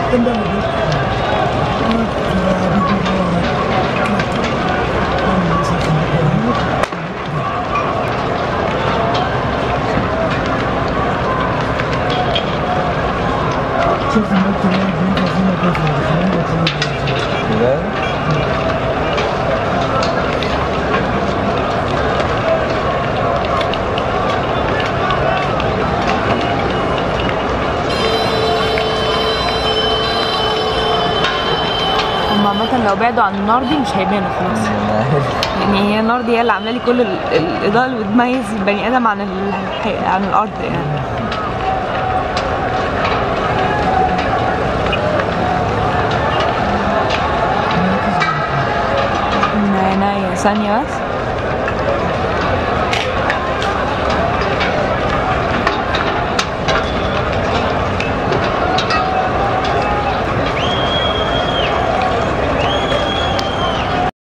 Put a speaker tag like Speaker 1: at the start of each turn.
Speaker 1: شوف المكتب هنا فينا كيف
Speaker 2: كده
Speaker 3: هم عامة لو بعدوا عن النار دي مش هيبانوا خلاص يعني هي النار دي هي اللي عامله لي كل ال- الاضاءه اللي بتميز البني ادم عن الح- عن الارض يعني من عينيا ثانيه بس